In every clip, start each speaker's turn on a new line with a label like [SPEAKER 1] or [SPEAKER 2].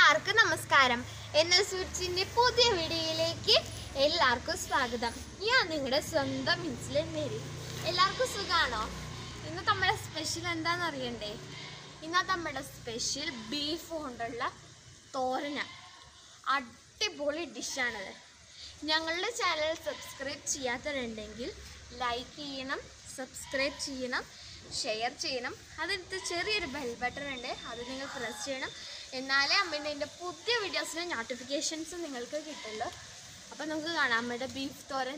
[SPEAKER 1] എല്ലാവർക്കും നമസ്കാരം എന്ന സൂച്ചിന്റെ പുതിയ വീഡിയോയിലേക്ക് എല്ലാവർക്കും സ്വാഗതം ഞാൻ നിങ്ങളുടെ സ്വന്തം ഇൻസുലിൻ മേരി എല്ലാവർക്കും സുഖാണോ ഇന്ന് നമ്മുടെ സ്പെഷ്യൽ എന്താണെന്ന് അറിയണ്ടേ ഇന്നത്തെ നമ്മുടെ സ്പെഷ്യൽ ബീഫ് കൊണ്ടുള്ള തോരന അടിപൊളി ഡിഷാണത് ഞങ്ങളുടെ ചാനൽ സബ്സ്ക്രൈബ് ചെയ്യാത്തവരുണ്ടെങ്കിൽ ലൈക്ക് ചെയ്യണം സബ്സ്ക്രൈബ് ചെയ്യണം ഷെയർ ചെയ്യണം അതിനകത്ത് ചെറിയൊരു ബെൽ ബട്ടൺ ഉണ്ട് അത് നിങ്ങൾ പ്രസ് ചെയ്യണം എന്നാലേ അമ്മേൻ്റെ എൻ്റെ പുതിയ വീഡിയോസിൻ്റെ നോട്ടിഫിക്കേഷൻസ് നിങ്ങൾക്ക് കിട്ടുള്ളൂ അപ്പോൾ നമുക്ക് കാണാം അമ്മയുടെ ബീഫ് തോരൻ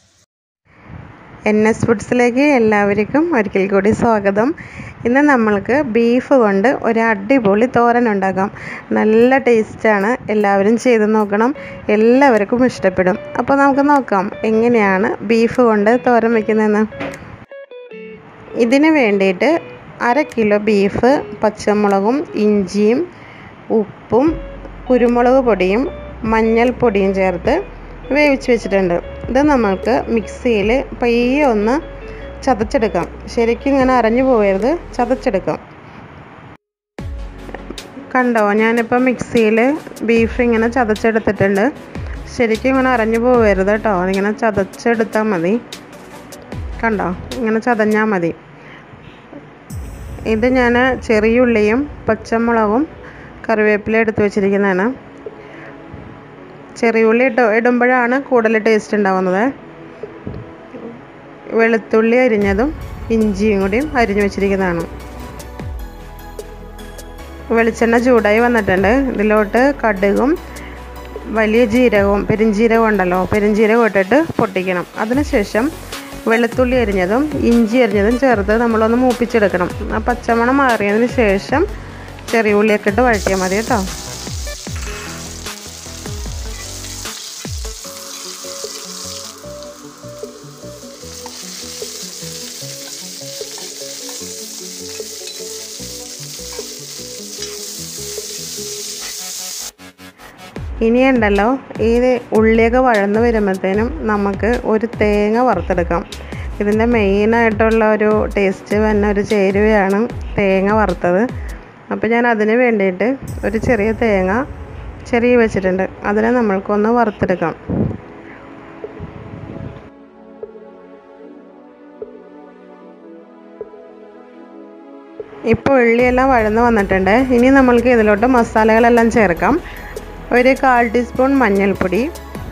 [SPEAKER 2] എൻ എസ് ഫുഡ്സിലേക്ക് എല്ലാവർക്കും ഒരിക്കൽ കൂടി സ്വാഗതം ഇന്ന് നമ്മൾക്ക് ബീഫ് കൊണ്ട് ഒരു അടിപൊളി തോരൻ ഉണ്ടാക്കാം നല്ല ടേസ്റ്റാണ് എല്ലാവരും ചെയ്ത് നോക്കണം എല്ലാവർക്കും ഇഷ്ടപ്പെടും അപ്പോൾ നമുക്ക് നോക്കാം എങ്ങനെയാണ് ബീഫ് കൊണ്ട് തോരൻ വയ്ക്കുന്നതെന്ന് ഇതിന് വേണ്ടിയിട്ട് അര കിലോ ബീഫ് പച്ചമുളകും ഇഞ്ചിയും ഉപ്പും കുരുമുളക് പൊടിയും മഞ്ഞൾപ്പൊടിയും ചേർത്ത് വേവിച്ച് വെച്ചിട്ടുണ്ട് ഇത് നമ്മൾക്ക് മിക്സിയിൽ പയ്യെ ഒന്ന് ചതച്ചെടുക്കാം ശരിക്കും ഇങ്ങനെ അരഞ്ഞു പോകരുത് ചതച്ചെടുക്കാം കണ്ടോ ഞാനിപ്പോൾ മിക്സിയിൽ ബീഫ് ഇങ്ങനെ ചതച്ചെടുത്തിട്ടുണ്ട് ശരിക്കും ഇങ്ങനെ അരഞ്ഞു പോകരുത് കേട്ടോ അതിങ്ങനെ ചതച്ചെടുത്താൽ മതി കണ്ടോ ഇങ്ങനെ ചതഞ്ഞാൽ മതി ഇത് ഞാൻ ചെറിയ ഉള്ളിയും പച്ചമുളകും കറിവേപ്പില എടുത്ത് വെച്ചിരിക്കുന്നതാണ് ചെറിയ ഉള്ളി ഇട്ട് ഇടുമ്പോഴാണ് കൂടുതൽ ടേസ്റ്റ് ഉണ്ടാവുന്നത് വെളുത്തുള്ളി അരിഞ്ഞതും ഇഞ്ചിയും കൂടിയും അരിഞ്ഞു വെച്ചിരിക്കുന്നതാണ് വെളിച്ചെണ്ണ ചൂടായി വന്നിട്ടുണ്ട് ഇതിലോട്ട് കടുകും വലിയ ജീരകവും പെരിഞ്ജീരകം ഉണ്ടല്ലോ പെരിഞ്ജീരകം ഇട്ടിട്ട് പൊട്ടിക്കണം അതിനുശേഷം വെളുത്തുള്ളി അരിഞ്ഞതും ഇഞ്ചി അരിഞ്ഞതും ചേർത്ത് നമ്മളൊന്ന് മൂപ്പിച്ചെടുക്കണം ആ പച്ചമണം മാറിയതിന് ശേഷം ചെറിയ ഉള്ളിയൊക്കെ ഇട്ട് വഴറ്റിയാൽ മതി കേട്ടോ ഇനിയുണ്ടല്ലോ ഈ ഉള്ളിയൊക്കെ വഴന്ന് വരുമ്പോഴത്തേനും നമുക്ക് ഒരു തേങ്ങ വറുത്തെടുക്കാം ഇതിൻ്റെ മെയിനായിട്ടുള്ള ഒരു ടേസ്റ്റ് വന്ന ഒരു ചേരുവയാണ് തേങ്ങ വറുത്തത് അപ്പോൾ ഞാൻ അതിന് വേണ്ടിയിട്ട് ഒരു ചെറിയ തേങ്ങ ചെറിയ വെച്ചിട്ടുണ്ട് അതിനെ നമ്മൾക്കൊന്ന് വറുത്തെടുക്കാം ഇപ്പോൾ ഉള്ളിയെല്ലാം വഴന്ന് വന്നിട്ടുണ്ട് ഇനി നമ്മൾക്ക് ഇതിലോട്ട് മസാലകളെല്ലാം ചേർക്കാം ഒരു കാൽ ടീസ്പൂൺ മഞ്ഞൾപ്പൊടി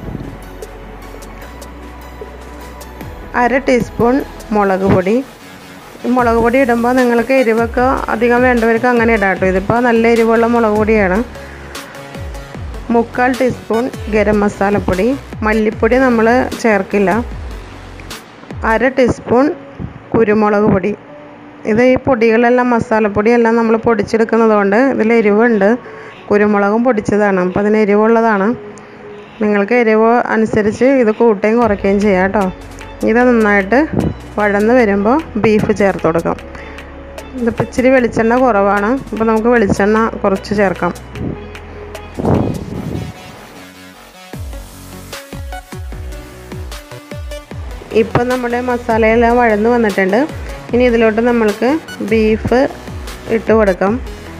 [SPEAKER 2] അര ടീസ്പൂൺ മുളക് പൊടി മുളക് പൊടി ഇടുമ്പോൾ നിങ്ങൾക്ക് എരിവൊക്കെ അധികം വേണ്ടവർക്ക് അങ്ങനെ ഇടാം കേട്ടോ ഇതിപ്പോൾ നല്ല എരിവുള്ള മുളക് പൊടിയാണ് മുക്കാൽ ടീസ്പൂൺ ഗരം മസാലപ്പൊടി മല്ലിപ്പൊടി നമ്മൾ ചേർക്കില്ല അര ടീസ്പൂൺ കുരുമുളക് പൊടി ഇത് ഈ പൊടികളെല്ലാം മസാലപ്പൊടിയെല്ലാം നമ്മൾ പൊടിച്ചെടുക്കുന്നത് കൊണ്ട് ഇതിൽ എരിവുണ്ട് കുരുമുളകും പൊടിച്ചതാണ് അപ്പോൾ അതിന് എരിവുള്ളതാണ് നിങ്ങൾക്ക് എരിവ് അനുസരിച്ച് ഇത് കൂട്ടുകയും കുറയ്ക്കുകയും ചെയ്യാം കേട്ടോ ഇത് നന്നായിട്ട് വഴന്ന് വരുമ്പോൾ ബീഫ് ചേർത്ത് കൊടുക്കാം ഇതിപ്പോൾ ഇച്ചിരി വെളിച്ചെണ്ണ കുറവാണ് അപ്പോൾ നമുക്ക് വെളിച്ചെണ്ണ കുറച്ച് ചേർക്കാം ഇപ്പോൾ നമ്മുടെ മസാലയെല്ലാം വഴന്ന് വന്നിട്ടുണ്ട് ഇനി ഇതിലോട്ട് നമ്മൾക്ക് ബീഫ് ഇട്ട് കൊടുക്കാം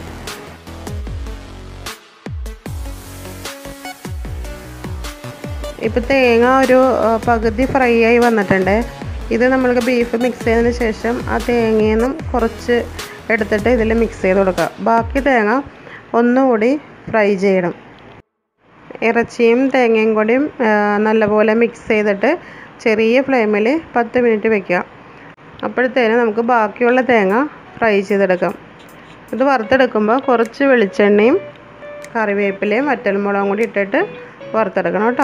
[SPEAKER 2] ഇപ്പോൾ തേങ്ങ ഒരു പകുതി ഫ്രൈ ആയി വന്നിട്ടുണ്ട് ഇത് നമ്മൾക്ക് ബീഫ് മിക്സ് ചെയ്തതിന് ശേഷം ആ തേങ്ങയിൽ നിന്നും കുറച്ച് എടുത്തിട്ട് ഇതിൽ മിക്സ് ചെയ്ത് കൊടുക്കുക ബാക്കി തേങ്ങ ഒന്നുകൂടി ഫ്രൈ ചെയ്യണം ഇറച്ചിയും തേങ്ങയും കൂടിയും നല്ലപോലെ മിക്സ് ചെയ്തിട്ട് ചെറിയ ഫ്ലെയിമിൽ പത്ത് മിനിറ്റ് വെക്കുക അപ്പോഴത്തേനും നമുക്ക് ബാക്കിയുള്ള തേങ്ങ ഫ്രൈ ചെയ്തെടുക്കാം ഇത് വറുത്തെടുക്കുമ്പോൾ കുറച്ച് വെളിച്ചെണ്ണയും കറിവേപ്പിലയും വറ്റൽമുളകും കൂടി ഇട്ടിട്ട് വറുത്തെടുക്കണം കേട്ടോ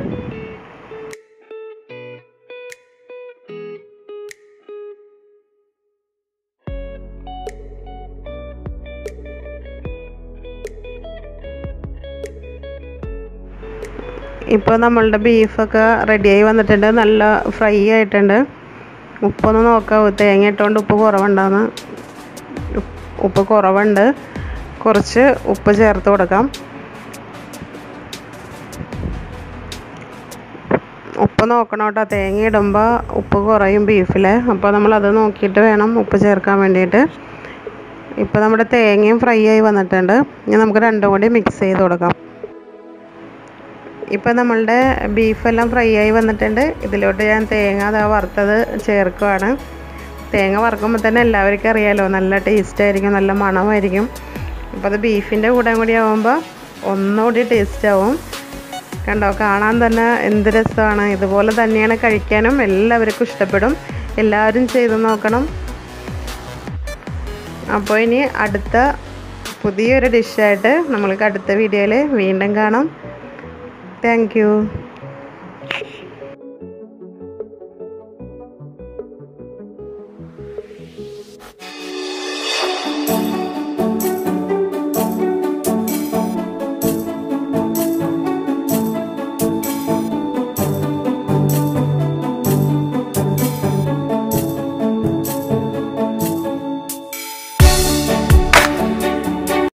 [SPEAKER 2] ഇപ്പോൾ നമ്മളുടെ ബീഫൊക്കെ റെഡിയായി വന്നിട്ടുണ്ട് നല്ല ഫ്രൈ ആയിട്ടുണ്ട് ഉപ്പൊന്ന് നോക്കാം തേങ്ങ ഇട്ടുകൊണ്ട് ഉപ്പ് കുറവുണ്ടാകുന്ന ഉപ്പ് കുറവുണ്ട് കുറച്ച് ഉപ്പ് ചേർത്ത് കൊടുക്കാം ഉപ്പ് നോക്കണം കേട്ടോ തേങ്ങ ഇടുമ്പോൾ ഉപ്പ് കുറയും ബീഫിൽ അപ്പോൾ നമ്മളത് നോക്കിയിട്ട് വേണം ഉപ്പ് ചേർക്കാൻ വേണ്ടിയിട്ട് ഇപ്പോൾ നമ്മുടെ തേങ്ങയും ഫ്രൈ ആയി വന്നിട്ടുണ്ട് ഇനി നമുക്ക് രണ്ടും കൂടി മിക്സ് ചെയ്ത് കൊടുക്കാം ഇപ്പോൾ നമ്മളുടെ ബീഫെല്ലാം ഫ്രൈ ആയി വന്നിട്ടുണ്ട് ഇതിലോട്ട് ഞാൻ തേങ്ങ അതാ വറുത്തത് ചേർക്കുവാണ് തേങ്ങ വറുക്കുമ്പോൾ തന്നെ എല്ലാവർക്കും അറിയാലോ നല്ല ടേസ്റ്റ് ആയിരിക്കും നല്ല മണമായിരിക്കും അപ്പോൾ അത് ബീഫിൻ്റെ കൂടെ കൂടി ആകുമ്പോൾ ഒന്നുകൂടി ടേസ്റ്റ് ആവും കണ്ടോ കാണാൻ തന്നെ എന്ത് രസമാണ് ഇതുപോലെ തന്നെയാണ് കഴിക്കാനും എല്ലാവർക്കും ഇഷ്ടപ്പെടും എല്ലാവരും ചെയ്ത് നോക്കണം അപ്പോൾ ഇനി അടുത്ത പുതിയൊരു ഡിഷായിട്ട് നമ്മൾക്ക് അടുത്ത വീഡിയോയിൽ വീണ്ടും കാണാം താങ്ക്